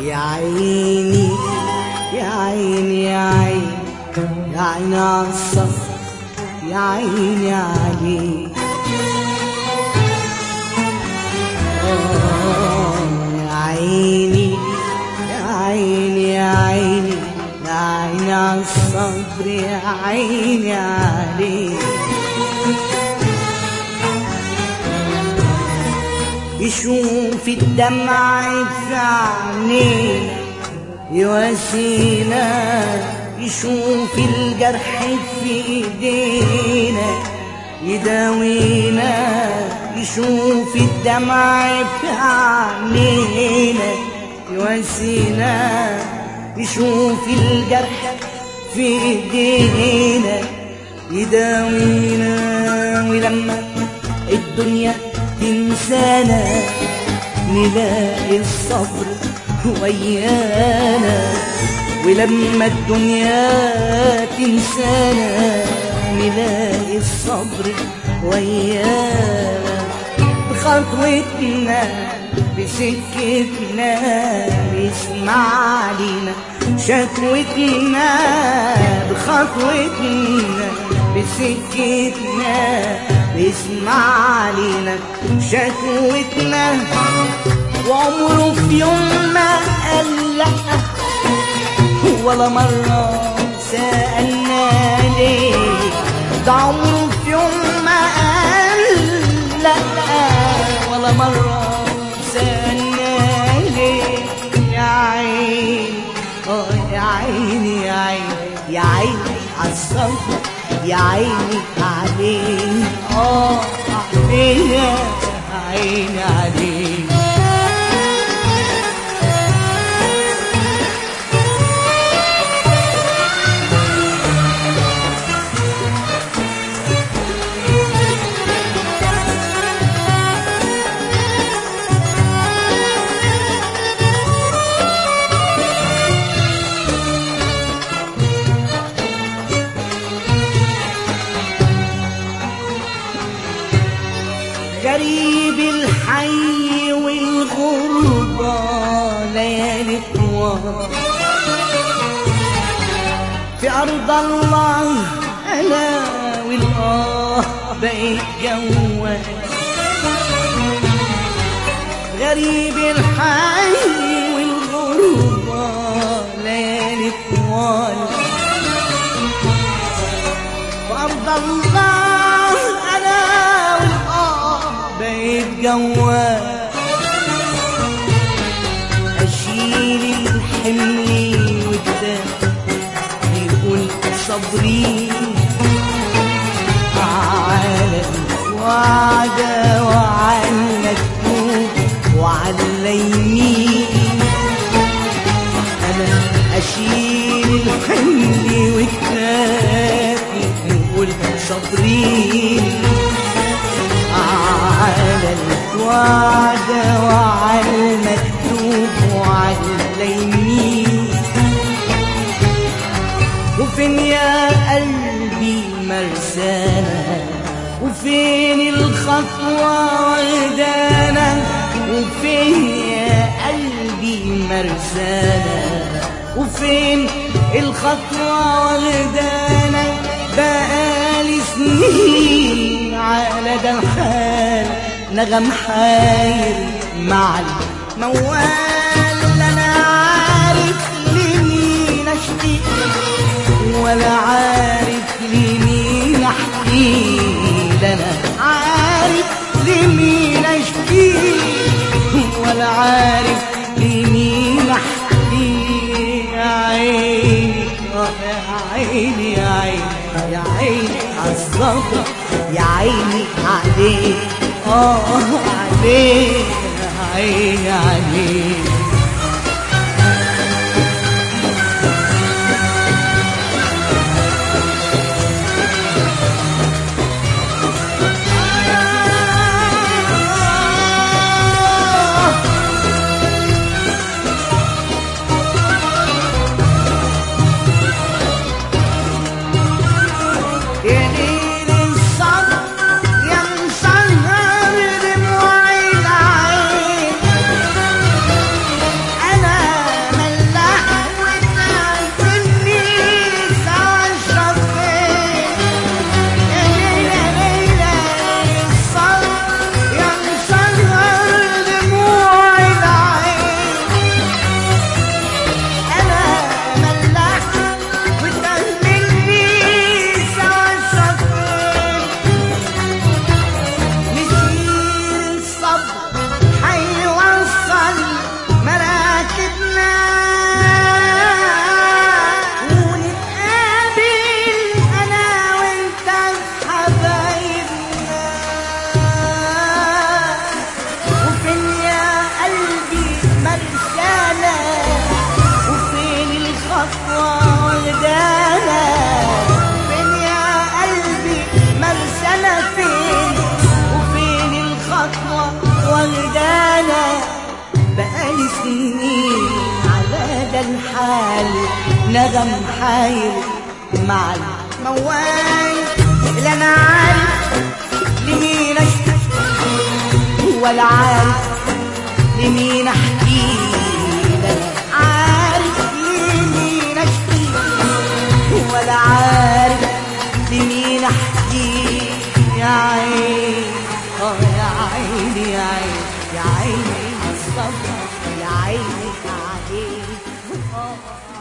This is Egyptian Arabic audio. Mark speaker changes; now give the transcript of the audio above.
Speaker 1: يا عيني يا عيني يا عيني يا عيني عالصف يا عيني عليك يا عيني يا عيني يا عيني يا عيني عالصبر يا عيني عليك يشوف الدمع في عينينا يواسينا يشوف الجرح في ايدينا يداوينا يشوف الدمع في عينينا يواسينا يشوف الجرح في ايدينا يداوينا ولما الدنيا تنسانا نلاقي الصبر ويانا ولما الدنيا تنسانا نلاقي الصبر ويانا بخطوتنا بسكتنا يسمع لينا شكوتنا بخطوتنا بسكتنا بيسمع لينا شكوتنا وعمره في يوم ما قال لأ ولا مرة سألنا ليه ده عمره في يوم ما قال لا ولا مرة سألنا ليه يا عيني اه يا عيني يا عيني يا عيني عالصبر يا عيني عليك اه عليك يا عيني عليك غريب الحي والغربة ليالي طوال في أرض الله أنا والآه بقيت جوال غريب الحي والغربة ليالي طوال في أرض الله أنا والآه بقيت جوال أشيل الحمل والدم يقول صبري على الوعد وعلى الكوب وعلى يمين أنا أشيل الحمل والكافي يقول صبري على الوعد وعلى المكتوب وعلى اليمين وفين يا قلبي مرسانة وفين الخطوة واخدانا وفين يا قلبي مرسانة وفين الخطوة واخدانا بقالي سنين على ده الحال نغم حاير مع الموال لا انا عارف لمين اشتي ولا عارف لمين احكي لا انا عارف لمين اشكي ولا عارف لمين احكي يا عيني آه يا عيني يا عيني يا عيني عالصبر يا عيني عليك اه عليك يا عيني عليك يا ليل الصبر يا مسهر دموع العين سنين على ده الحال نغم حايل مع الموال لا انا عارف لمين اشتكي ولا عارف لمين احكي لا عارف لمين اشكي ولا عارف لمين احكي يا عيني اه يا عيني يا عيني يا عيني عالصبر يا عيني عليك آه